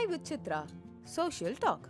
with Chitra. Social Talk.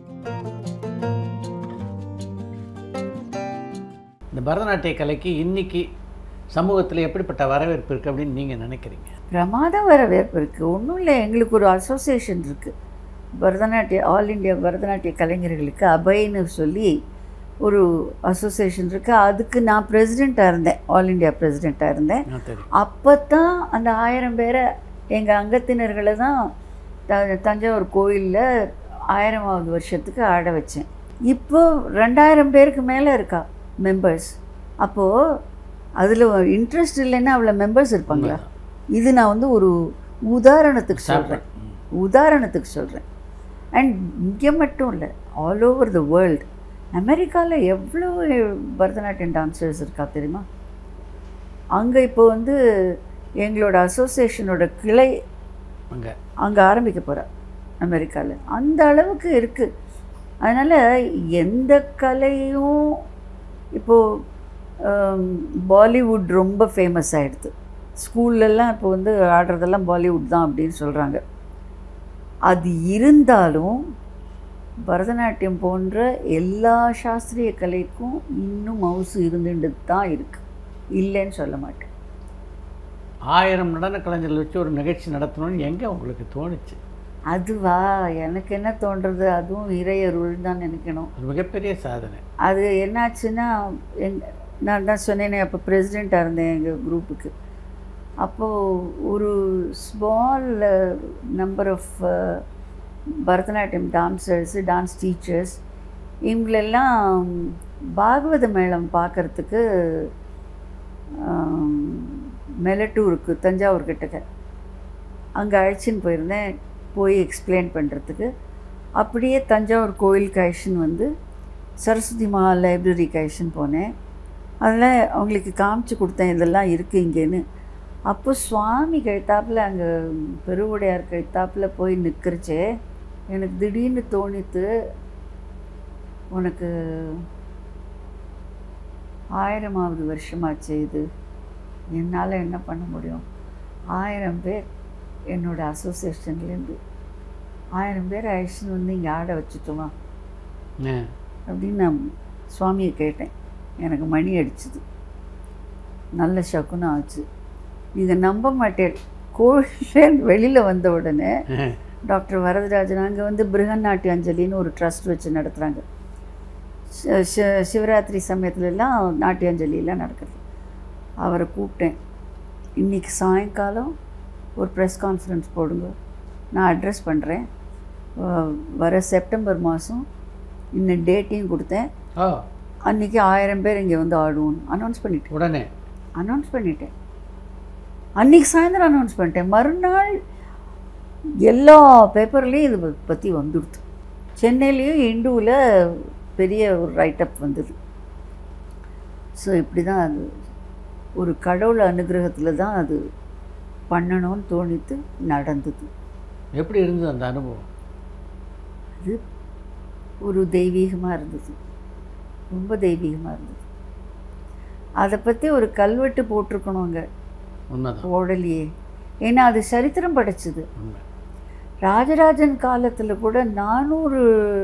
இந்த பரதநாட்டிய கலைக்கு இன்னைக்கு சமூகத்தில் எப்படிப்பட்ட வரவேற்பு இருக்குது அப்படின்னு நீங்கள் நினைக்கிறீங்க பிரமாத வரவேற்பு இருக்குது ஒன்றும் இல்லை எங்களுக்கு ஒரு அசோசியேஷன் இருக்குது பரதநாட்டிய ஆல் இந்தியா பரதநாட்டிய கலைஞர்களுக்கு அபைன்னு சொல்லி ஒரு அசோசியேஷன் இருக்குது அதுக்கு நான் பிரசிடெண்ட்டாக இருந்தேன் ஆல் இந்தியா பிரசிடெண்ட்டாக இருந்தேன் ஆ, தெரியும் அப்போ தான் அந்த ஆயிரம் பேரை எங்கள் அங்கத்தினர்களை தான் த தஞ்சாவூர் கோயிலில் ஆயிரமாவது வருஷத்துக்கு ஆட வச்சேன் இப்போ ரெண்டாயிரம் பேருக்கு மேலே இருக்கா மெம்பர்ஸ் அப்போது அதில் இன்ட்ரெஸ்ட் இல்லைன்னா அவ்வளோ மெம்பர்ஸ் இருப்பாங்களா இது நான் வந்து ஒரு உதாரணத்துக்கு சொல்கிறேன் உதாரணத்துக்கு சொல்கிறேன் அண்ட் இங்கே மட்டும் இல்லை ஆல் ஓவர் த வேர்ல்டு அமெரிக்காவில் எவ்வளோ பரதநாட்டியம் டான்சர்ஸ் இருக்கா தெரியுமா அங்கே இப்போ வந்து எங்களோட அசோசியேஷனோட கிளை அங்கே அங்கே ஆரம்பிக்க போகிறா அமெரிக்காவில் அந்த அளவுக்கு இருக்குது அதனால் எந்த கலையும் இப்போது பாலிவுட் ரொம்ப ஃபேமஸ் ஆகிடுது ஸ்கூல்லலாம் இப்போ வந்து ஆடுறதெல்லாம் பாலிவுட் தான் அப்படின்னு சொல்கிறாங்க அது இருந்தாலும் பரதநாட்டியம் போன்ற எல்லா சாஸ்திரிய கலைக்கும் இன்னும் மவுசு இருந்துட்டு தான் இருக்குது இல்லைன்னு சொல்ல மாட்டேன் ஆயிரம் நடன கலைஞர்கள் வச்சு ஒரு நிகழ்ச்சி நடத்தணும்னு எங்கே உங்களுக்கு தோணுச்சு அதுவா எனக்கு என்ன தோன்றது அதுவும் இறையருள் தான் நினைக்கணும் அது மிகப்பெரிய சாதனை அது என்னாச்சுன்னா எங் நான் தான் சொன்னேனே அப்போ பிரசிடெண்ட்டாக இருந்தேன் எங்கள் குரூப்புக்கு அப்போது ஒரு small number of Bharatanatyam dancers dance teachers இவங்களெல்லாம் பாகவத மேளம் பார்க்குறதுக்கு மெலட்டூருக்கு தஞ்சாவூர் கிட்டக்க அங்கே அழைச்சின்னு போயிருந்தேன் போய் எக்ஸ்பிளைன் பண்ணுறதுக்கு அப்படியே தஞ்சாவூர் கோயிலுக்கு அழைச்சின்னு வந்து சரஸ்வதி மகா லைப்ரரிக்கு அழைச்சின்னு போனேன் அதில் அவங்களுக்கு காமிச்சு கொடுத்தேன் இதெல்லாம் இருக்குது இங்கேன்னு அப்போ சுவாமி கழுத்தாப்பில் அங்கே பெருவுடையார் கழுத்தாப்பில் போய் நிற்கிறச்சே எனக்கு திடீர்னு தோணித்து உனக்கு ஆயிரமாவது வருஷமாச்சு இது என்னால் என்ன பண்ண முடியும் ஆயிரம் பேர் என்னோட அசோசியேஷன்லேருந்து ஆயிரம் பேர் அழைச்சின்னு வந்து இங்கே ஆட வச்சுட்டோமா ஆ, அப்படின்னு நான் சுவாமியை கேட்டேன் எனக்கு மணி அடிச்சுது நல்ல சகுனம் ஆச்சு நீங்கள் நம்ப மாட்டேன் கோவிலேருந்து வெளியில் வந்த உடனே ஆ, டாக்டர் வரதராஜன் அங்கே வந்து பிருகநாட்டிய அஞ்சலின்னு ஒரு ட்ரஸ்ட் வச்சு நடத்துகிறாங்க சி- சி- சிவராத்திரி சமயத்துலலாம் நாட்டியாஞ்சலிலாம் நடக்குது அவரை கூப்பிட்டேன் இன்றைக்கி சாயங்காலம் ஒரு ப்ரெஸ் கான்ஃபரன்ஸ் போடுங்க நான் அட்ரஸ் பண்ணுறேன் வர செப்டம்பர் மாதம் இன்னும் டேட்டையும் கொடுத்தேன் ஓ அன்றைக்கி ஆயிரம் பேர் இங்கே வந்து ஆடுவோம் அனௌன்ஸ் பண்ணிட்டேன் உடனே அனௌன்ஸ் பண்ணிட்டேன் அன்றைக்கி சாயந்தரம் அனௌன்ஸ் பண்ணிட்டேன் மறுநாள் எல்லா பேப்பர்லேயும் இது பற்றி வந்துடுது சென்னையிலையும் இண்டுவில் பெரிய ஒரு ரைட்டப் வந்தது ஸோ இப்படி தான் அது ஒரு கடவுள் அனுகிரகத்தில் தான் அது பண்ணணும்னு தோணித்து நடந்தது எப்படி இருந்தது அந்த அனுபவம் அது ஒரு தெய்வீகமாக இருந்தது ரொம்ப தெய்வீகமாக இருந்தது அதை பற்றி ஒரு கல்வெட்டு போட்டிருக்கணுங்க உண்மைதான் ஓடலையே ஏன்னா அது சரித்திரம் படைச்சது உண்மை ராஜராஜன் காலத்தில் கூட நானூறு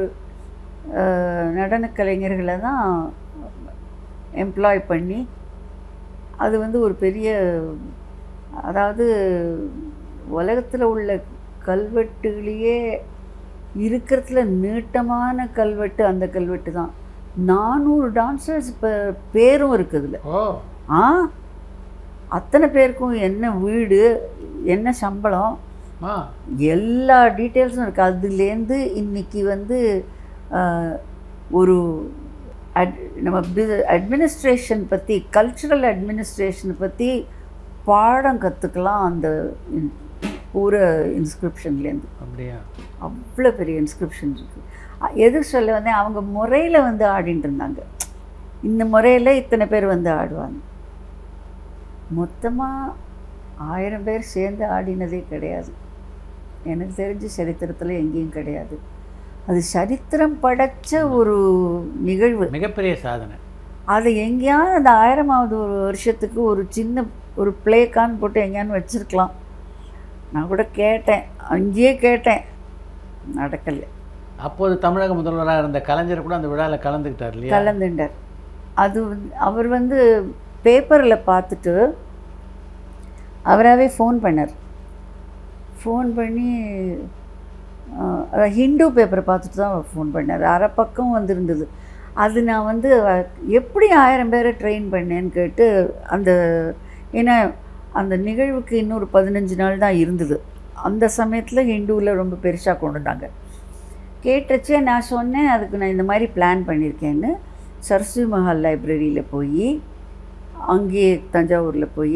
நடனக் கலைஞர்களை தான் எம்ப்ளாய் பண்ணி அது வந்து ஒரு பெரிய அதாவது உலகத்தில் உள்ள கல்வெட்டுகளையே இருக்கிறதுல நீட்டமான கல்வெட்டு அந்த கல்வெட்டு தான் நானூறு டான்சர்ஸ் இப்போ பேரும் இருக்குதுல ஓ ஆ அத்தனை பேருக்கும் என்ன வீடு என்ன சம்பளம் ஆ எல்லா டீட்டெயில்ஸும் இருக்குது அதுலேருந்து இன்னைக்கு வந்து ஆஹ், ஒரு அட் நம்ம அட்மினிஸ்ட்ரேஷன் பற்றி கல்ச்சுரல் அட்மினிஸ்ட்ரேஷனை பற்றி பாடம் கற்றுக்கலாம் அந்த இன்- பூரா இன்ஸ்கிரிப்ஷன்லேருந்து அப்படியா அவ்வளோ பெரிய இன்ஸ்கிரிப்ஷன் இருக்குது எது சொல்ல வந்தேன் அவங்க முறையில் வந்து ஆடிட்டு இருந்தாங்க இந்த முறையில் இத்தனை பேர் வந்து ஆடுவாங்க மொத்தமாக ஆயிரம் பேர் சேர்ந்து ஆடினதே கிடையாது எனக்கு தெரிஞ்ச சரித்திரத்தில் எங்கேயும் கிடையாது அது சரித்திரம் படைச்ச ஒரு நிகழ்வு மிகப்பெரிய சாதனை அதை எங்கேயாவது அந்த ஆயிரமாவது ஒரு வருஷத்துக்கு ஒரு சின்ன ஒரு ப்ளேக்கான் போட்டு எங்கேயான்னு வச்சுருக்கலாம் நான் கூட கேட்டேன் அங்கேயே கேட்டேன் நடக்கலை அப்போது தமிழக முதல்வராக இருந்த கலைஞர் கூட அந்த விழாவில் கலந்துக்கிட்டார் இல்லையா கலந்துட்டார் அது வந்து- அவர் வந்து பேப்பரில் பார்த்துட்டு அவராகவே ஃபோன் பண்ணார் ஃபோன் பண்ணி ஆஹ், அதாவது ஹிந்து பேப்பரை பார்த்துட்டு தான் அவர் ஃபோன் பண்ணார் அரை பக்கம் வந்திருந்தது அது நான் வந்து அஹ், எப்படி ஆயிரம் பேரை ட்ரெயின் பண்ணேன்னு கேட்டு அந்த ஏன்னா அந்த நிகழ்வுக்கு இன்னொரு பதினஞ்சு நாள் தான் இருந்தது அந்த சமயத்தில் ஹிந்துவில் ரொம்ப பெருசாக கொண்டு வந்தாங்க கேட்டச்சே நான் சொன்னேன் அதுக்கு நான் இந்த மாதிரி பிளான் பண்ணியிருக்கேன்னு சரஸ்வதி மஹால் லைப்ரரியில் போய் அங்கேயே தஞ்சாவூரில் போய்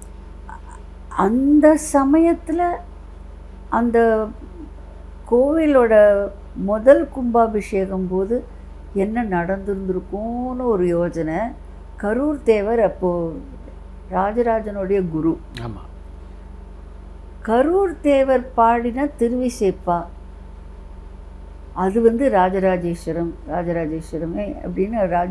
அந்த சமயத்தில் அந்த கோவிலோட முதல் கும்பாபிஷேகம் போது என்ன நடந்திருந்திருக்கும்னு ஒரு யோசனை கரூர் தேவர் அப்போது ராஜராஜனுடைய குரு ஆமாம் கரூர் தேவர் பாடின திருவிசைப்பா அது வந்து ராஜராஜேஸ்வரம் ராஜராஜேஸ்வரமே அப்படின்னு ராஜ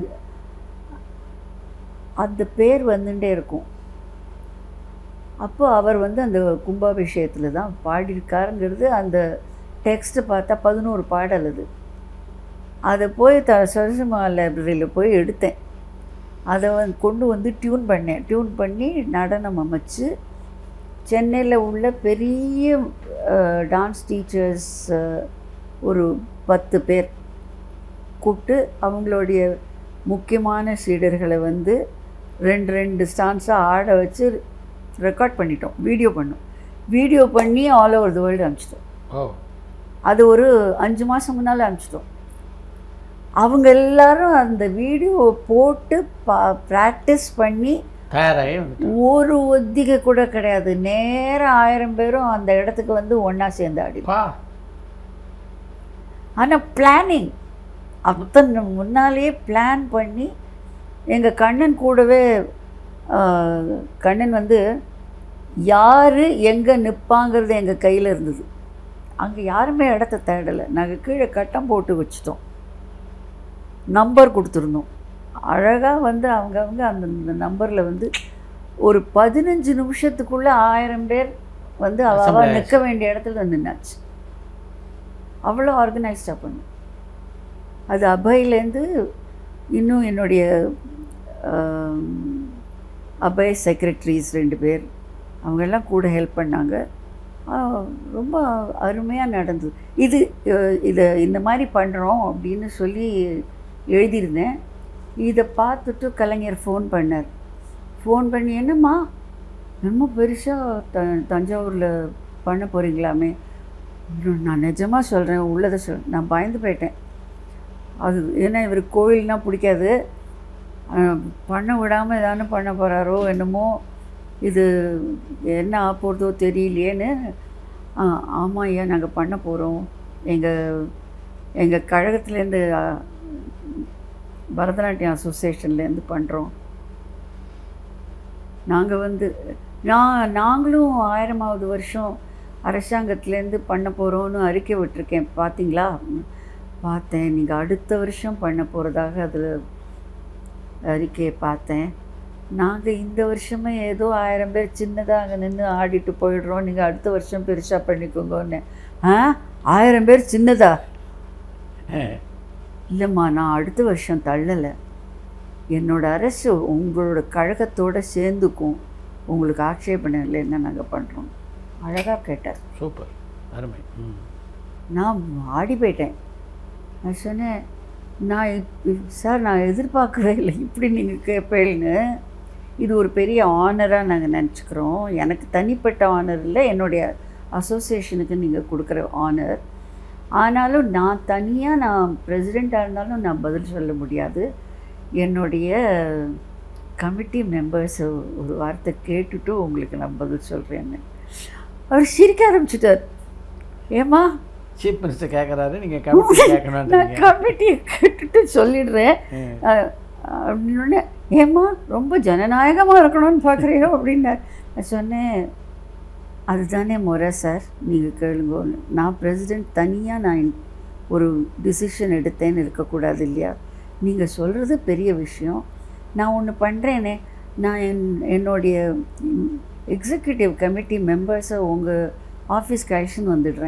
அந்த பேர் வந்துட்டே இருக்கும் அப்போ அவர் வந்து அந்த கும்பாபிஷேகத்தில் தான் பாடியிருக்காருங்கிறது அந்த டெக்ஸ்ட்டை பார்த்தா பதினோரு பாடல் அது அதை போய் த சரஸ்வமா லைப்ரரியில் போய் எடுத்தேன் அதை வந்து கொண்டு வந்து டியூன் பண்ணேன் டியூன் பண்ணி நடனம் அமைச்சு சென்னையில் உள்ள பெரிய டான்ஸ் டீச்சர்ஸ் ஒரு பத்து பேர் கூப்பிட்டு அவங்களுடைய முக்கியமான சீடர்களை வந்து ரெண்டு ரெண்டு ஸ்டான்ஸாக ஆட வச்சு ரெக்கார்ட் பண்ணிட்டோம் வீடியோ பண்ணோம் வீடியோ பண்ணி ஆல் ஓவர் த வேர்ல்டு அனுப்பிச்சிட்டோம் ஓ அது ஒரு அஞ்சு மாதம் முன்னால் அனுப்பிச்சிட்டோம் அவங்க எல்லாரும் அந்த வீடியோ போட்டு பா ப்ராக்டிஸ் பண்ணி தயாராகி வந்துட்டு ஒரு ஒத்திகை கூட கிடையாது நேரம் ஆயிரம் பேரும் அந்த இடத்துக்கு வந்து ஒன்றா சேர்ந்து ஆடி பா ஆனால் பிளானிங் அத்தனை முன்னாலேயே பிளான் பண்ணி எங்கள் கண்ணன் கூடவே ஆஹ், கண்ணன் வந்து யார் எங்கே நிற்பாங்கிறது எங்கள் கையில் இருந்தது அங்கே யாருமே இடத்த தேடலை நாங்கள் கீழே கட்டம் போட்டு வச்சிட்டோம் நம்பர் கொடுத்துருந்தோம் அழகாக வந்து அவங்கவங்க அந்த நம்பரில் வந்து ஒரு பதினஞ்சு நிமிஷத்துக்குள்ளே ஆயிரம் பேர் வந்து அவ Assemble ஆயிடுச்சு. நிற்க வேண்டிய இடத்துல வந்து நின்னாச்சு அவ்வளோ ஆர்கனைஸ்டாக பண்ணு அது அபைலேருந்து இன்னும் என்னுடைய ஆம், அபய் செக்ரட்டரிஸ் ரெண்டு பேர் அவங்கெல்லாம் கூட ஹெல்ப் பண்ணாங்க ஆ, ரொம்ப அருமையாக நடந்தது இது அஹ், இதை இந்த மாதிரி பண்ணுறோம் அப்படின்னு சொல்லி எழுதியிருந்தேன் இதை பார்த்துட்டு கலைஞர் ஃபோன் பண்ணார் ஃபோன் பண்ணி என்னம்மா ரொம்ப பெருசாக த தஞ்சாவூரில் பண்ண போகிறீங்களாமே இன்னும் நான் நிஜமாக சொல்கிறேன் உள்ளதை சொல் நான் பயந்து போயிட்டேன் அது ஏன்னா இவருக்கு கோயில்னால் பிடிக்காது அஹ், பண்ண விடாமல் ஏதானு பண்ண போகிறாரோ என்னமோ இது என்ன ஆக போகிறதோ தெரியலையேன்னு ஆ ஆமாம் ஐயா நாங்கள் பண்ண போகிறோம் எங்கள் எங்கள் கழகத்துலேருந்து அஹ், பரதநாட்டியம் அசோசியேஷன்லேருந்து பண்ணுறோம் நாங்கள் வந்து நான் நாங்களும் ஆயிரமாவது வருஷம் அரசாங்கத்துலேருந்து பண்ண போகிறோன்னு அறிக்கை விட்டுருக்கேன் பார்த்தீங்களா பார்த்தேன் நீங்கள் அடுத்த வருஷம் பண்ண போகிறதாக அதில் அறிக்கையை பார்த்தேன் நாங்கள் இந்த வருஷமே ஏதோ ஆயிரம் பேர் சின்னதாக அங்கே நின்று ஆடிட்டு போயிடுறோம் நீங்கள் அடுத்த வருஷம் பெருசாக பண்ணிக்கோங்கன்னு ஆ ஆயிரம் பேர் சின்னதா இல்லைம்மா நான் அடுத்த வருஷம் தள்ளலை என்னோட அரசு உங்களோட கழகத்தோட சேர்ந்துக்கும் உங்களுக்கு ஆட்சேபணம் இல்லைன்னா நாங்கள் பண்ணுறோம் அழகாக கேட்டார் சூப்பர் அருமை ம் நான் ஆடி போயிட்டேன் நான் சொன்னேன் நான் இப்- சார் நான் எதிர்பார்க்கவே இல்லை இப்படி நீங்கள் கேட்பேன்னு இது ஒரு பெரிய ஆனராக நாங்கள் நினச்சிக்கிறோம் எனக்கு தனிப்பட்ட ஆனர் இல்லை என்னுடைய அசோசியேஷனுக்கு நீங்கள் கொடுக்குற ஆனர் ஆனாலும் நான் தனியாக நான் பிரசிடெண்ட்டாக இருந்தாலும் நான் பதில் சொல்ல முடியாது என்னுடைய கமிட்டி மெம்பர்ஸ் ஒரு வார்த்தை கேட்டுட்டு உங்களுக்கு நான் பதில் சொல்கிறேன்னு அவர் சிரிக்க ஆரம்பிச்சிட்டார் ஏம்மா சீஃப் மினிஸ்டர் கேட்குறாரு நீங்கள் கமிட்டி நான் கேட்கணுன்றீங்க கமிட்டியை கேட்டுட்டு சொல்லிடுறேன் ம். அஹ், அப்படின்னு ஏம்மா ரொம்ப ஜனநாயகமாக இருக்கணும்னு பார்க்குறியோ அப்படின்னார் நான் சொன்னேன் அதுதானே முறை சார் நீங்கள் கேளுங்கன்னு நான் பிரசிடெண்ட் தனியாக நான் ஒரு டிசிஷன் எடுத்தேன்னு இருக்கக்கூடாது இல்லையா நீங்கள் சொல்கிறது பெரிய விஷயம் நான் ஒன்று பண்ணுறேனே நான் என் என்னுடைய எக்ஸிக்யூட்டிவ் கமிட்டி மெம்பர்ஸை உங்கள் ஆஃபீஸ்க்கு அழைச்சின்னு வந்துடுறேன்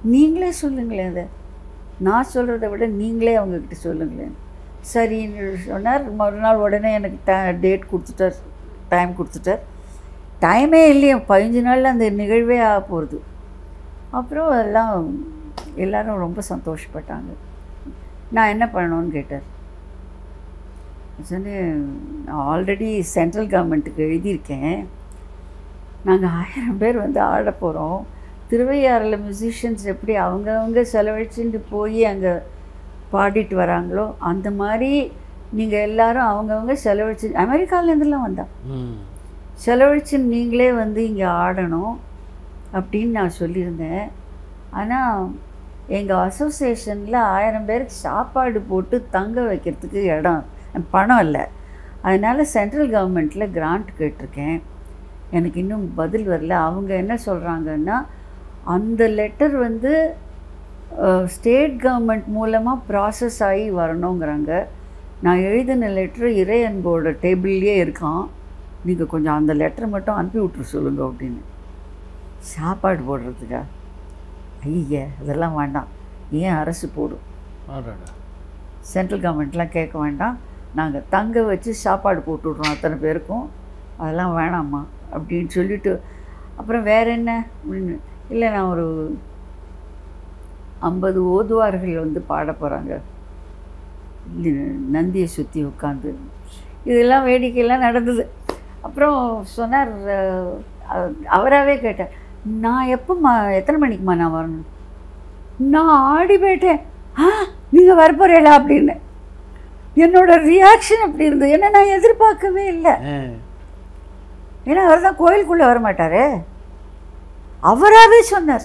நீங்களே சொல்லுங்களேன் அதை நான் சொல்கிறத விட நீங்களே அவங்கக்கிட்ட சொல்லுங்களேன் சரின்னு சொன்னார் மறுநாள் உடனே எனக்கு ட டேட் கொடுத்துட்டார் டைம் கொடுத்துட்டார் டைமே இல்லையா பதினஞ்சு நாளில் அந்த நிகழ்வே ஆக போகிறது அப்புறம் எல்லாம் எல்லாரும் ரொம்ப சந்தோஷப்பட்டாங்க நான் என்ன பண்ணணும்னு கேட்டார் சொன்னேன் நான் ஆல்ரெடி சென்ட்ரல் கவர்மெண்ட்டுக்கு எழுதியிருக்கேன் நாங்கள் ஆயிரம் பேர் வந்து ஆட போகிறோம் திருவையாறில் மியூசிஷியன்ஸ் எப்படி அவங்கவங்க செலவழிச்சுட்டு போய் அங்கே பாடிட்டு வராங்களோ அந்த மாதிரி நீங்கள் எல்லாரும் அவங்கவங்க செலவழிச்சு அமெரிக்காவிலேருந்துலாம் வந்தான் ம் செலவழிச்சு நீங்களே வந்து இங்கே ஆடணும் அப்படின்னு நான் சொல்லியிருந்தேன் ஆனால் எங்கள் அசோசியேஷனில் ஆயிரம் பேருக்கு சாப்பாடு போட்டு தங்க வைக்கிறதுக்கு இடம் பணம் இல்லை அதனால் சென்ட்ரல் கவர்மெண்ட்டில் கிராண்ட் கேட்டிருக்கேன் எனக்கு இன்னும் பதில் வரல அவங்க என்ன சொல்கிறாங்கன்னா அந்த லெட்டர் வந்து ஸ்டேட் கவர்மெண்ட் மூலமாக ப்ராசஸ் ஆகி வரணுங்கிறாங்க நான் எழுதின லெட்ரு இறை அன்போட டேபிள்லேயே இருக்கான் நீங்கள் கொஞ்சம் அந்த லெட்டர் மட்டும் அனுப்பி விட்ரு சொல்லுங்க அப்படின்னு சாப்பாடு போடுறதுக்கா ஐய அதெல்லாம் வேண்டாம் ஏன் அரசு போடும் ஆடாடா சென்ட்ரல் கவர்மெண்ட்லாம் கேட்க வேண்டாம் நாங்கள் தங்க வச்சு சாப்பாடு போட்டு விட்றோம் அத்தனை பேருக்கும் அதெல்லாம் வேணாம்மா அப்படின்னு சொல்லிட்டு அப்புறம் வேற என்ன அப்படின்னு இல்லை நான் ஒரு ஐம்பது ஓதுவார்கள் வந்து பாட போகிறாங்க நந்தியை சுற்றி உட்காந்து இதெல்லாம் வேடிக்கையெல்லாம் நடந்தது அப்புறம் சொன்னார் அஹ், அவராகவே கேட்டார் நான் எப்போம்மா எத்தனை மணிக்குமா நான் வரணும் நான் ஆடி போயிட்டேன் ஆ நீங்கள் வரப்போறீங்களா அப்படின்னு என்னோட ரியாக்ஷன் அப்படி இருந்தது ஏன்னா நான் எதிர்பார்க்கவே இல்லை ஆ ஏன்னா அவர் தான் கோயிலுக்குள்ளே வர மாட்டாரே அவராகவே சொன்னார்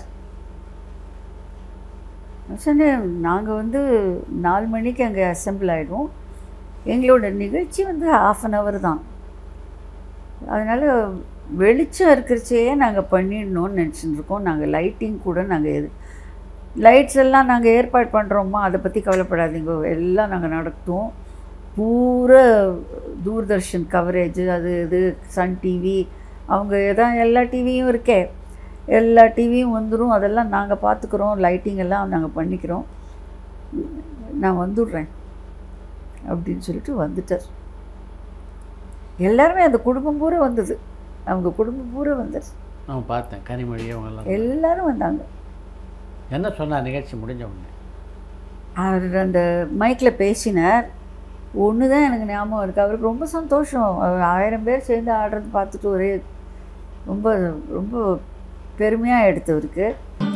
நான் சொன்னேன் நாங்கள் வந்து நாலு மணிக்கு அங்கே அசெம்பிள் ஆகிடுவோம் எங்களோட நிகழ்ச்சி வந்து ஆஃப் அன் ஹவர் தான் அதனால் வெளிச்சம் இருக்கிறச்சையே நாங்கள் பண்ணிடணும்னு நினச்சிட்டு இருக்கோம் நாங்கள் லைட்டிங் கூட நாங்கள் எது லைட்ஸ் எல்லாம் நாங்கள் ஏற்பாடு பண்ணுறோமா அதை பற்றி கவலைப்படாதீங்க எல்லாம் நாங்கள் நடத்துவோம் பூரா தூர்தர்ஷன் கவரேஜ் அது இது சன் டிவி அவங்க எதான் எல்லா டிவியும் இருக்கே எல்லா டிவியும் வந்துடும் அதெல்லாம் நாங்கள் பார்த்துக்குறோம் லைட்டிங் எல்லாம் நாங்கள் பண்ணிக்கிறோம் நான் வந்துடுறேன் அப்படின்னு சொல்லிட்டு வந்துட்டார் எல்லாருமே அந்த குடும்பம் பூரா வந்தது அவங்க குடும்பம் பூரா வந்தது நான் பார்த்தேன் கனிமொழி அவங்கெல்லாம் எல்லாரும் வந்தாங்க என்ன சொன்னார் நிகழ்ச்சி முடிஞ்ச உடனே அவர் அந்த மைக்கில் பேசினார் ஒன்று தான் எனக்கு ஞாபகம் இருக்குது அவருக்கு ரொம்ப சந்தோஷம் அவர் ஆயிரம் பேர் சேர்ந்து ஆடுறது பார்த்துட்டு ஒரே ரொம்ப ரொம்ப பெருமையாக எடுத்தவருக்கு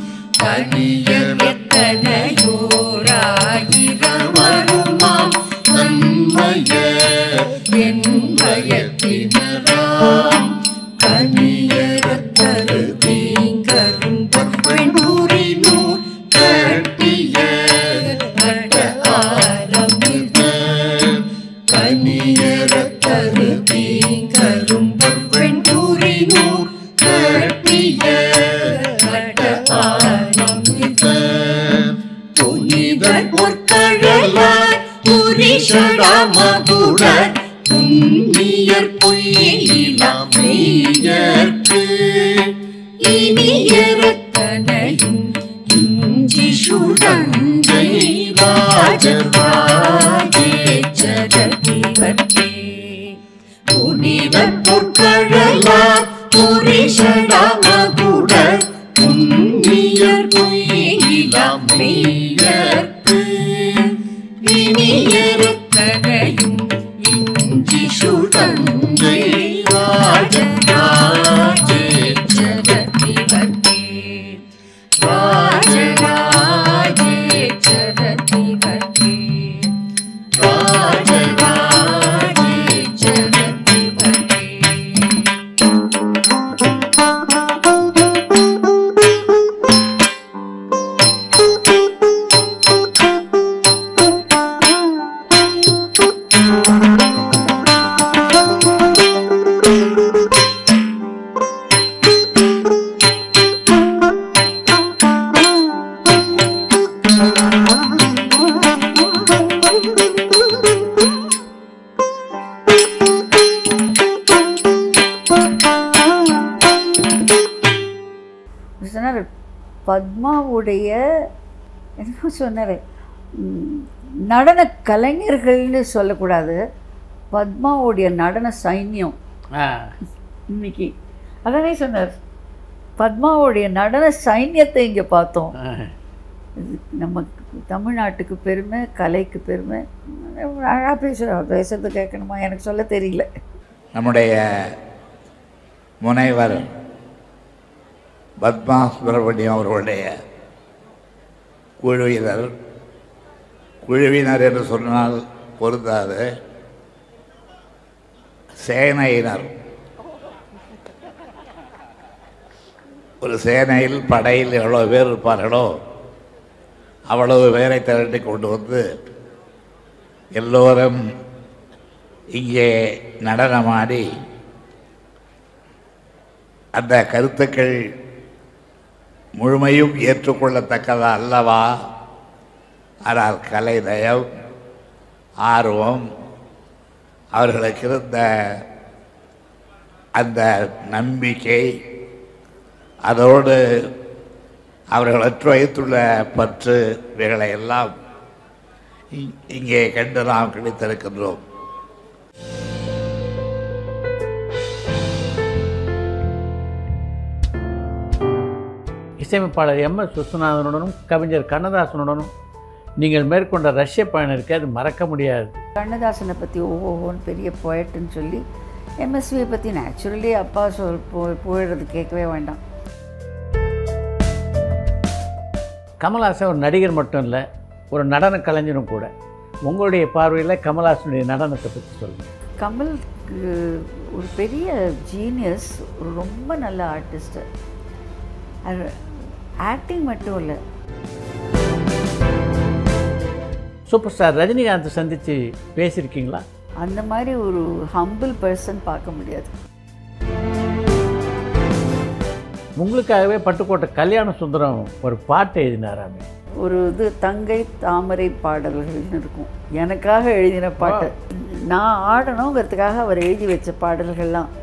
வருமாம் நன்மைய என்பயத்தினராம் கனியரத்தரு தீங்கரும் பெண்பூரினூர் கட்டிய கட்ட ஆரம்பித கனியரத்தரு தீங்கரும் பெண்பூரினூர் கட்டிய கட்ட ஆரம்பித புனிதர் பொற்கழலார் புரிஷடாமகுடர் புண்ணியர் பொய்யிலாம் மெய்யர்க்கு இனியரத்தனையும் இஞ்சி சுழங்கை ராஜர் ராஜேச்சரதிவர்க்கே புனிதர் பொற்கழலார் புரிஷடாமகுடர் புண்ணியர் பொய்யிலாம் மெய்யர்க்கு இனியரத்தனையும் இஞ்சி சுழங்கை ராஜராஜேச்சரதிவர்க்கே ராஜராஜேச்சரதிவர்க்கே ராஜராஜேச்சரதிவர்க்கே சொன்னார் பத்மாவுடைய என்னமோ சொன்னார் நடன கலைஞர்கள்னு சொல்லக்கூடாது பத்மாவுடைய நடன சைன்யம் ஆ இன்னைக்கு அதானே சொன்னார் பத்மாவுடைய நடன சைன்யத்தை இங்கே பார்த்தோம் ஆ. இது நம்ம தமிழ்நாட்டுக்கு பெருமை கலைக்கு பெருமை அழகாக பேசுகிறா பேசுறது கேட்கணுமா எனக்கு சொல்ல தெரியல நம்முடைய முனைவர் பத்மா சுப்பிரமணியம் அவர்களுடைய குழுவினர் குழுவினர் என்று சொன்னால் பொருந்தாது சேனையினர் ஒரு சேனையில் படையில் எவ்வளோ பேர் இருப்பார்களோ அவ்வளவு பேரை திரட்டி கொண்டு வந்து எல்லோரும் இங்கே நடனமாடி அந்த கருத்துக்கள் முழுமையும் ஏற்றுக்கொள்ளத்தக்கதா அல்லவா ஆனால் கலை நயம் ஆர்வம் அவர்களுக்கு இருந்த அந்த நம்பிக்கை அதோடு அவர்கள் அற்று வைத்துள்ள பற்று இவைகளை எல்லாம் இ- இங்கே கண்டு நாம் கிடைத்திருக்கின்றோம் இசையமைப்பாளர் எம் எஸ் விஸ்வநாதனுடனும் கவிஞர் கண்ணதாசனுடனும் நீங்கள் மேற்கொண்ட ரஷ்ய பயணம் இருக்கு அது மறக்க முடியாது கண்ணதாசனை பற்றி ஓஹோன்னு பெரிய போயட்டுன்னு சொல்லி எம்எஸ்வியை பற்றி நேச்சுரலி அப்பா சொல் பு புகழறது கேட்கவே வேண்டாம் கமல்ஹாசன் ஒரு நடிகர் மட்டும் இல்லை ஒரு நடன கலைஞரும் கூட உங்களுடைய பார்வையில் கமல்ஹாசனுடைய நடனத்தை பற்றி சொல்லுங்கள் கமல் அஹ், ஒரு பெரிய ஜீனியஸ் ஒரு ரொம்ப நல்ல ஆர்டிஸ்ட்டு அது ஆக்டிங் மட்டும் இல்லை சூப்பர் ஸ்டார் ரஜினிகாந்தை சந்தித்து பேசியிருக்கீங்களா அந்த மாதிரி ஒரு ஹம்பிள் பர்சன் பார்க்க முடியாது உங்களுக்காகவே பட்டுக்கோட்டை கல்யாண சுந்தரம் ஒரு பாட்டு எழுதினாராமே ஒரு இது தங்கை தாமரை பாடல்கள்னு இருக்கும் எனக்காக எழுதின பாட்டு நான் ஆடணுங்கிறதுக்காக அவர் எழுதி வச்ச பாடல்கள்லாம்